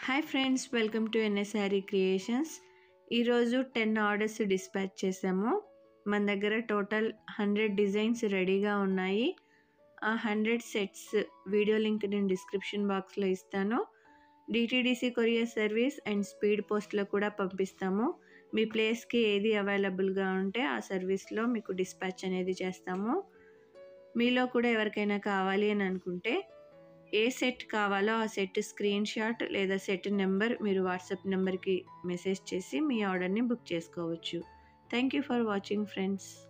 hi friends welcome to NSRE creations ఈరోజు ten orders dispatch చేసాము మన దగ్గర టోటల్ హండ్రెడ్ డిజైన్స్ రెడీగా ఉన్నాయి ఆ హండ్రెడ్ సెట్స్ వీడియో లింక్ నేను డిస్క్రిప్షన్ బాక్స్లో ఇస్తాను DTDC courier service and speed పోస్ట్లో కూడా పంపిస్తాము మీ ప్లేస్కి ఏది అవైలబుల్గా ఉంటే ఆ సర్వీస్లో మీకు డిస్పాచ్ అనేది చేస్తాము మీలో కూడా ఎవరికైనా కావాలి అని అనుకుంటే ఏ సెట్ కావాలో ఆ సెట్ స్క్రీన్ షాట్ లేదా సెట్ నెంబర్ మీరు వాట్సాప్ నెంబర్కి మెసేజ్ చేసి మీ ఆర్డర్ని బుక్ చేసుకోవచ్చు thank you for watching friends